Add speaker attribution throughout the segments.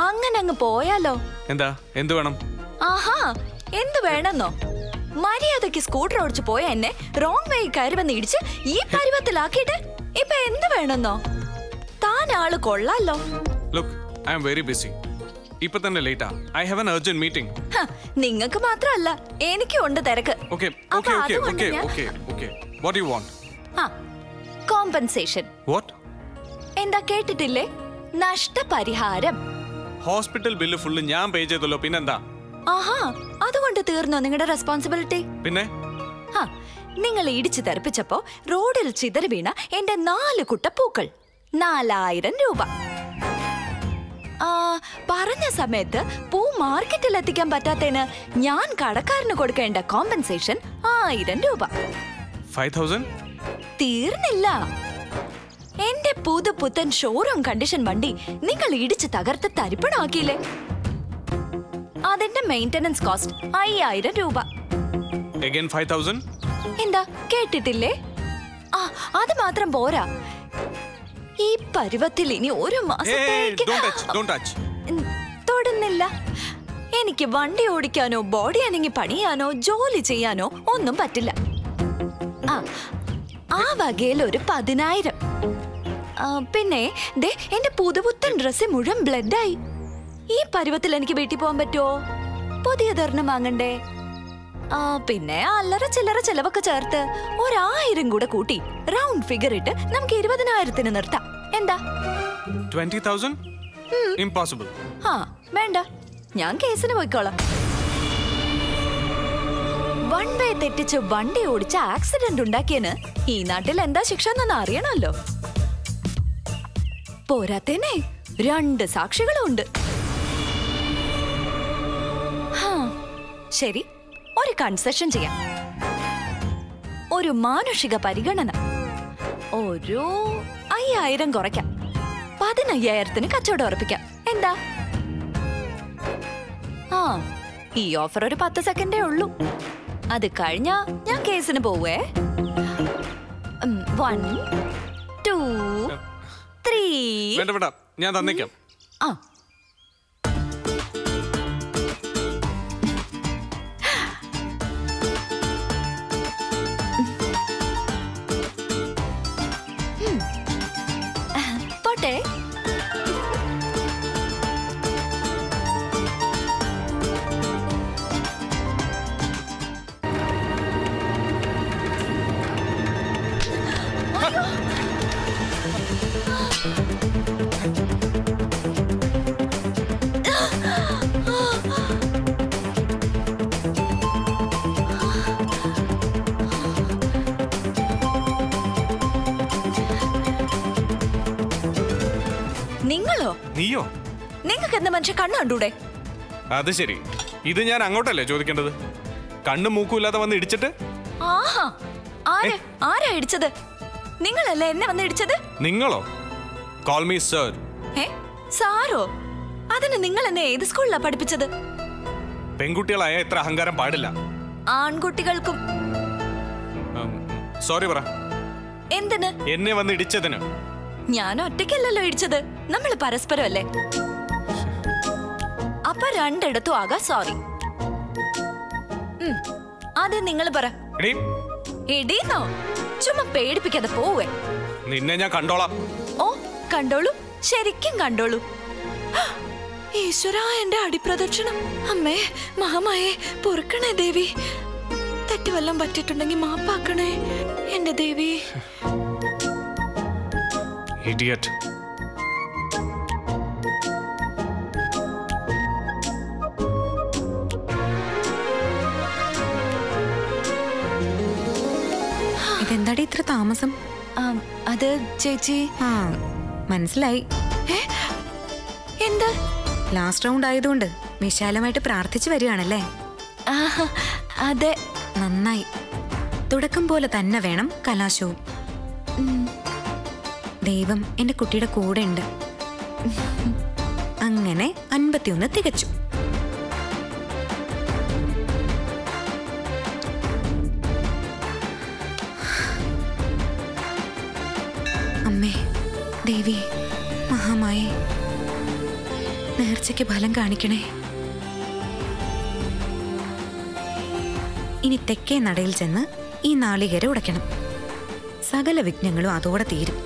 Speaker 1: അങ്ങനെ അങ്ങ് പോയാലോ
Speaker 2: എന്താ എന്ത് വേണം
Speaker 1: ആഹാ എന്ത് വേണമെന്നോ മര്യാദക്ക് സ്കൂട്ടർ ഓടിച്ചു പോയ എന്നെ റോങ് വേ കയറി വന്ന് ഇടിച്ച് ഈ പരുവത്തിലാക്കിയിട്ട് ഇപ്പൊ എന്ത് വേണമെന്നോ താൻ ആള് കൊള്ളാലോ
Speaker 2: look I am very busy ഇപ്പൊ തന്നെ ലേറ്റാ I have an urgent meeting
Speaker 1: ഹ, നിങ്ങക്ക് മാത്രമല്ല എനിക്കും ഉണ്ട് തിരക്ക്
Speaker 2: ഓക്കെ
Speaker 1: അപ്പൊ
Speaker 2: ഓക്കെ ഓക്കെ
Speaker 1: അതുകൊണ്ട്
Speaker 2: ഓക്കെ
Speaker 1: ഞാൻ-
Speaker 2: okay okay what you want
Speaker 1: a compensation
Speaker 2: what
Speaker 1: എന്താ കേട്ടിട്ടില്ലേ നഷ്ടപരിഹാരം
Speaker 2: ഹോസ്പിറ്റൽ ബില്ല് ഫുള്ള് ഞാൻ പേ ചെയ്തല്ലോ പിന്നെന്താ
Speaker 1: ആഹാ അതുകൊണ്ട് തീർന്നോ നിങ്ങളുടെ റെസ്പോൺസിബിലിറ്റി
Speaker 2: പിന്നെ
Speaker 1: ആ നിങ്ങൾ ഇടിച്ചു തെറിപ്പിച്ചപ്പോ റോഡിൽ ചിതറി വീണ എന്റെ നാല് കുട്ടപ്പൂക്കൾ നാലായിരം രൂപ ആ പറഞ്ഞ സമയത്ത് പൂ മാർക്കറ്റിൽ എത്തിക്കാൻ പറ്റാത്തതിന് ഞാൻ കടക്കാരന് കൊടുക്കേണ്ട കോമ്പൻസേഷൻ ആയിരം രൂപ
Speaker 2: ഫൈവ് തൗസൻഡ്
Speaker 1: തീർന്നില്ല എന്റെ പുതു പുത്തൻ ഷോറൂം കണ്ടീഷൻ വണ്ടി നിങ്ങൾ ഇടിച്ച് തകർത്ത് തരിപ്പണാക്കിയില്ലേ അതിന്റെ മെയിന്റനൻസ് കോസ്റ്റ് അയ്യായിരം രൂപ
Speaker 2: അഗൈൻ ഫൈവ് തൗസൻഡ്
Speaker 1: എന്താ കേട്ടിട്ടില്ലേ ആ അത് മാത്രം പോരാ ഈ പരുവത്തിൽ ഇനി ഒരു മാസത്തേക്ക്
Speaker 2: ഡോണ്ട് ടച്ച് ഡോണ്ട് ടച്ച്
Speaker 1: ഉം, തൊടുന്നില്ല എനിക്ക് വണ്ടി ഓടിക്കാനോ ബോഡി അനങ്ങി പണിയാനോ ജോലി ചെയ്യാനോ ഒന്നും പറ്റില്ല ആ ആ വകയിൽ ഒരു പതിനായിരം ആ, പിന്നെ ദേ എന്റെ പുതുപുത്തൻ ഡ്രസ് മുഴുവൻ ബ്ലഡായി ഈ പരുവത്തിൽ എനിക്ക് വീട്ടിൽ പോകാൻ പറ്റുമോ പുതിയതൊരെണ്ണം വാങ്ങണ്ടേ ആ പിന്നെ അല്ലറ ചില്ലറ ചെലവൊക്കെ ചേർത്ത് ഒരായിരം കൂടെ കൂട്ടി റൗണ്ട് ഫിഗർ ഇട്ട് നമുക്ക് ഇരുപതിനായിരത്തിന് നിർത്താം എന്താ
Speaker 2: ട്വന്റി തൗസൻഡ് ഇമ്പോസിബിൾ
Speaker 1: ആ വേണ്ട ഞാൻ കേസിന് പോയിക്കോളാം വൺ വേ തെറ്റിച്ച് വണ്ടി ഓടിച്ച് ആക്സിഡന്റ് ഉണ്ടാക്കിയന് ഈ നാട്ടിൽ എന്താ ശിക്ഷ എന്നൊന്ന് അറിയണമല്ലോ പോരാത്തേനെ രണ്ട് സാക്ഷികളും ഉണ്ട് ഹാ, ശരി ഒരു കൺസെഷൻ ചെയ്യാം ഒരു മാനുഷിക പരിഗണന ഒരു അയ്യായിരം കുറയ്ക്കാം പതിനയ്യായിരത്തിന് കച്ചവടം ഉറപ്പിക്കാം എന്താ ആ ഈ ഓഫർ ഒരു പത്ത് സെക്കൻഡേ ഉള്ളൂ അത് കഴിഞ്ഞാ ഞാൻ കേസിന് പോവേ വൺ ടു ത്രീ
Speaker 2: വേണ്ട വേണ്ട ഞാൻ തന്നേക്കാം
Speaker 1: ആ ഉം. പോട്ടെ നിങ്ങളോ
Speaker 2: നീയോ
Speaker 1: നിങ്ങൾക്ക് എന്താ മനുഷ്യ കണ്ണു കണ്ടൂടെ
Speaker 2: അത് ശരി ഇത് ഞാൻ അങ്ങോട്ടല്ലേ ചോദിക്കേണ്ടത് കണ്ണും മൂക്കും ഇല്ലാതെ വന്ന് ഇടിച്ചിട്ട്
Speaker 1: ആഹാ ആരാ ആരാ ഇടിച്ചത് നിങ്ങളല്ലേ എന്നെ വന്ന് ഇടിച്ചത്
Speaker 2: നിങ്ങളോ കോൾ മീ സർ
Speaker 1: ഏ സാറോ അതിന് നിങ്ങൾ എന്നെ ഏത് സ്കൂളിലാ പഠിപ്പിച്ചത്
Speaker 2: പെൺകുട്ടികളായ ഇത്ര അഹങ്കാരം പാടില്ല
Speaker 1: ആൺകുട്ടികൾക്കും
Speaker 2: സോറി പറ
Speaker 1: എന്തിന്
Speaker 2: എന്നെ വന്ന് ഇടിച്ചതിന്
Speaker 1: ഞാൻ ഒറ്റയ്ക്കല്ലല്ലോ ഇടിച്ചത് നമ്മൾ പരസ്പരം അല്ലേ അപ്പൊ രണ്ടിടത്തും ആകാം സോറി ആദ്യം നിങ്ങൾ പറ
Speaker 2: എടീ
Speaker 1: ഇടീന്നോ ചുമ്മാ പേടിപ്പിക്കാതെ പോവേ
Speaker 2: നിന്നെ ഞാൻ കണ്ടോളാം
Speaker 1: ഓ കണ്ടോളൂ ശരിക്കും കണ്ടോളൂ ഈശ്വര എന്റെ അടിപ്രദക്ഷിണം അമ്മേ മഹാമായേ പൊറുക്കണേ ദേവി തെറ്റ് വല്ലം പറ്റിയിട്ടുണ്ടെങ്കിൽ മാപ്പാക്കണേ എന്റെ ദേവി
Speaker 2: ഇഡിയറ്റ്
Speaker 3: ഇതെന്താടി ഇത്ര താമസം
Speaker 1: ആം, അത് ചേച്ചി
Speaker 3: ആ മനസ്സിലായി
Speaker 1: എന്ത്
Speaker 3: ലാസ്റ്റ് റൗണ്ട് ആയതുകൊണ്ട് വിശാലമായിട്ട് പ്രാർത്ഥിച്ചു വരികയാണല്ലേ
Speaker 1: ആഹ്, അതെ
Speaker 3: നന്നായി തുടക്കം പോലെ തന്നെ വേണം കലാശവും ദൈവം എന്റെ കുട്ടിയുടെ കൂടെ ഉണ്ട് അങ്ങനെ അൻപത്തിയൊന്ന് തികച്ചു അമ്മേ ദേവി മഹാമായേ നേർച്ചയ്ക്ക് ഫലം കാണിക്കണേ ഇനി തെക്കേ നടയിൽ ചെന്ന് ഈ നാളികേര ഉടയ്ക്കണം സകല വിഘ്നങ്ങളും അതോടെ തീരും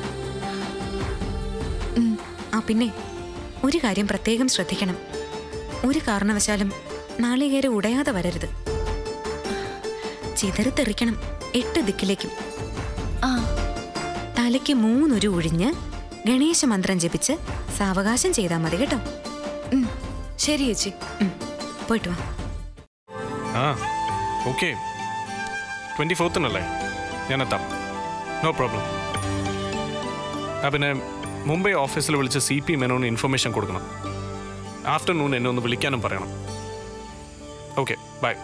Speaker 3: ഉം, ആ പിന്നെ ഒരു കാര്യം പ്രത്യേകം ശ്രദ്ധിക്കണം ഒരു കാരണവശാലും നാളികേര ഉടയാതെ വരരുത് ചിതറിത്തെറിക്കണം എട്ട് ദിക്കിലേക്കും
Speaker 1: ആ
Speaker 3: തലയ്ക്ക് മൂന്നൊരു ഒഴിഞ്ഞ് ഗണേശ മന്ത്രം ജപിച്ച് സാവകാശം ചെയ്താൽ മതി കേട്ടോ
Speaker 1: ഉം, ശരി ചേച്ചി
Speaker 3: ഉം, പോയിട്ട് വാ
Speaker 2: ആ ഓക്കെ ട്വൻറ്റി ഫോർത്തിനല്ലേ ഞാൻ എത്താം നോ പ്രോബ്ലം ആ പിന്നെ മുംബൈ ഓഫീസിൽ വിളിച്ച് സി പി മെനോന് ഇൻഫർമേഷൻ കൊടുക്കണം ആഫ്റ്റർനൂൺ എന്നെ ഒന്ന് വിളിക്കാനും പറയണം ഓക്കെ ബൈ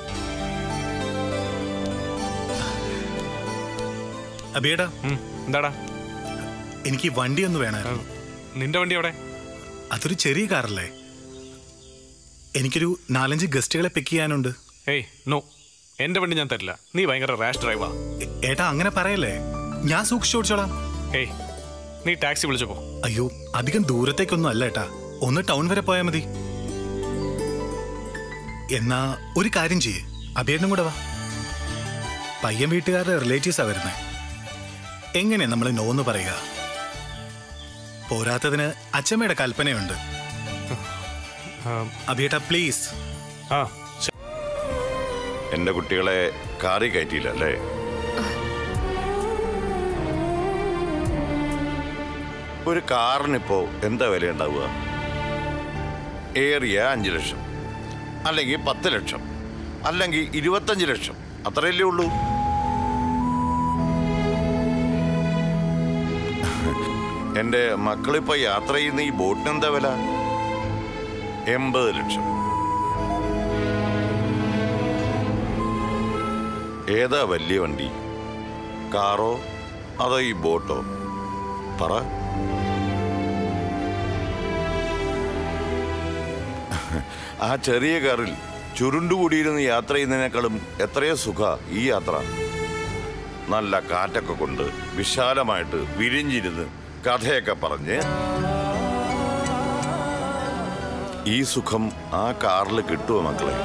Speaker 4: അബിയേടാ
Speaker 2: എന്താടാ
Speaker 4: എനിക്ക് ഈ വണ്ടി ഒന്ന്
Speaker 2: ആ,
Speaker 4: വേണമായിരുന്നു
Speaker 2: നിന്റെ വണ്ടി എവിടെ
Speaker 4: അതൊരു ചെറിയ കാറല്ലേ എനിക്കൊരു നാലഞ്ച് ഗസ്റ്റുകളെ പിക്ക് ചെയ്യാനുണ്ട്
Speaker 2: ഏയ് നോ എൻ്റെ വണ്ടി ഞാൻ തരില്ല നീ ഭയങ്കര റാഷ് ഡ്രൈവാ
Speaker 4: എ- ഏട്ടാ അങ്ങനെ പറയല്ലേ ഞാൻ സൂക്ഷിച്ചു ഓടിച്ചോളാം
Speaker 2: ഏയ് നീ ടാക്സി വിളിച്ചു പോ
Speaker 4: അയ്യോ അധികം ദൂരത്തേക്കൊന്നും അല്ല ഏട്ടാ ഒന്ന് ടൗൺ വരെ പോയാൽ മതി എന്നാ ഒരു കാര്യം ചെയ്യേ അബിയേട്ടനും കൂടെ വാ പയ്യൻ വീട്ടുകാരുടെ റിലേറ്റീവ്സാ വരുന്നേ എങ്ങനെ നമ്മൾ നോന്ന് പറയുക പോരാത്തതിന് അച്ഛമ്മയുടെ കൽപ്പനയുണ്ട്
Speaker 2: ആ,
Speaker 4: അബിയേട്ടാ പ്ലീസ്
Speaker 2: ആ ശ-
Speaker 5: എന്റെ കുട്ടികളെ കാറി കയറ്റിയില്ല അല്ലേ ഒരു കാറിനിപ്പോ എന്താ വില ഉണ്ടാവുക ഏറിയ അഞ്ച് ലക്ഷം അല്ലെങ്കിൽ പത്ത് ലക്ഷം അല്ലെങ്കിൽ ഇരുപത്തഞ്ച് ലക്ഷം അത്രയല്ലേ ഉള്ളൂ എന്റെ മക്കളിപ്പോ യാത്ര ചെയ്യുന്ന ഈ ബോട്ടിന് എന്താ വില എൺപത് ലക്ഷം ഏതാ വലിയ വണ്ടി കാറോ അതോ ഈ ബോട്ടോ പറ ആ ചെറിയ കാറിൽ ചുരുണ്ടുകൂടിയിരുന്ന് യാത്ര ചെയ്യുന്നതിനേക്കാളും എത്രയോ സുഖ ഈ യാത്ര നല്ല കാറ്റൊക്കെ കൊണ്ട് വിശാലമായിട്ട് വിരിഞ്ഞിരുന്ന് കഥയൊക്കെ പറഞ്ഞ് ഈ സുഖം ആ കാറിൽ കിട്ടുമോ മക്കളെ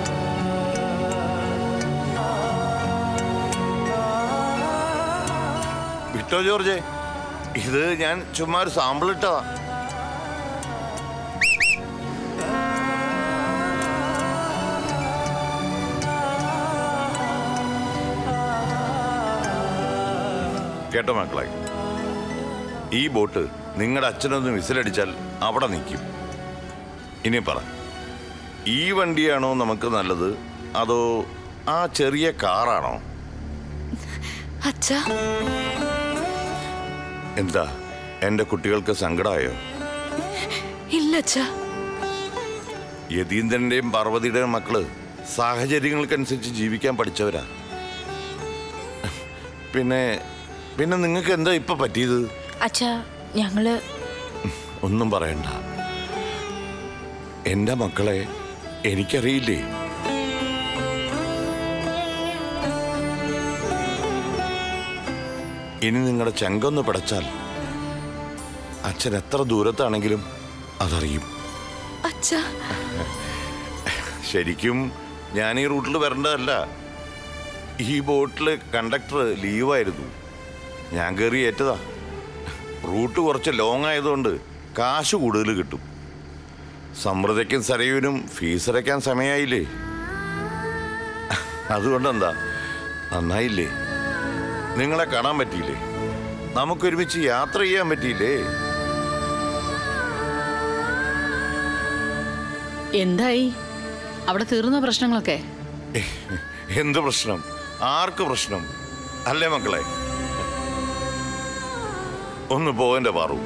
Speaker 5: വിട്ടോ ജോർജെ ഇത് ഞാൻ ചുമ്മാ ഒരു സാമ്പിൾ ഇട്ടതാ കേട്ടോ മക്കളെ ഈ ബോട്ട് നിങ്ങളുടെ അച്ഛനൊന്ന് വിസിലടിച്ചാൽ അവിടെ നിൽക്കും ഇനി പറ ഈ വണ്ടിയാണോ നമുക്ക് നല്ലത് അതോ ആ ചെറിയ കാറാണോ
Speaker 1: അച്ഛാ
Speaker 5: എന്താ എൻ്റെ കുട്ടികൾക്ക് സങ്കടമായോ
Speaker 1: ഇല്ല അച്ഛാ
Speaker 5: യതീന്ദ്രന്റെയും പാർവതിയുടെയും മക്കള് സാഹചര്യങ്ങൾക്കനുസരിച്ച് ജീവിക്കാൻ പഠിച്ചവരാ പിന്നെ പിന്നെ നിങ്ങൾക്ക് എന്താ ഇപ്പൊ പറ്റിയത്
Speaker 6: അച്ഛാ ഞങ്ങള്
Speaker 5: ഒന്നും പറയണ്ട എന്റെ മക്കളെ എനിക്കറിയില്ലേ ഇനി നിങ്ങളുടെ ചെങ്കൊന്ന് പിടച്ചാൽ അച്ഛൻ എത്ര ദൂരത്താണെങ്കിലും അതറിയും
Speaker 1: അച്ഛാ
Speaker 5: ശരിക്കും ഞാൻ ഈ റൂട്ടിൽ വരേണ്ടതല്ല ഈ ബോട്ടിൽ കണ്ടക്ടർ ലീവായിരുന്നു ഞാൻ കയറി ഏറ്റതാ റൂട്ട് കുറച്ച് ലോങ് ആയതുകൊണ്ട് കാശ് കൂടുതൽ കിട്ടും സമൃദ്ധയ്ക്കും സരയുവിനും ഫീസ് അടയ്ക്കാൻ സമയമായില്ലേ അതുകൊണ്ടെന്താ നന്നായില്ലേ നിങ്ങളെ കാണാൻ പറ്റിയില്ലേ നമുക്കൊരുമിച്ച് യാത്ര ചെയ്യാൻ പറ്റിയില്ലേ
Speaker 7: എന്തായി അവിടെ തീർന്ന പ്രശ്നങ്ങളൊക്കെ
Speaker 5: എന്ത് പ്രശ്നം ആർക്ക് പ്രശ്നം അല്ലേ മക്കളെ ഒന്ന് പോവന്റെ പാറു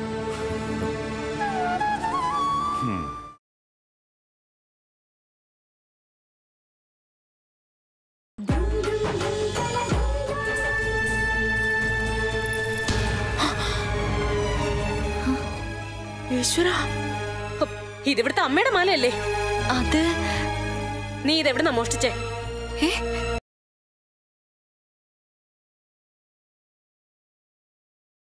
Speaker 6: ഈശ്വര ഇതിവിടുത്തെ അമ്മയുടെ മാലയല്ലേ
Speaker 1: അത്
Speaker 6: നീ ഇതെവിടുന്ന മോഷ്ടിച്ചേ
Speaker 1: ഏ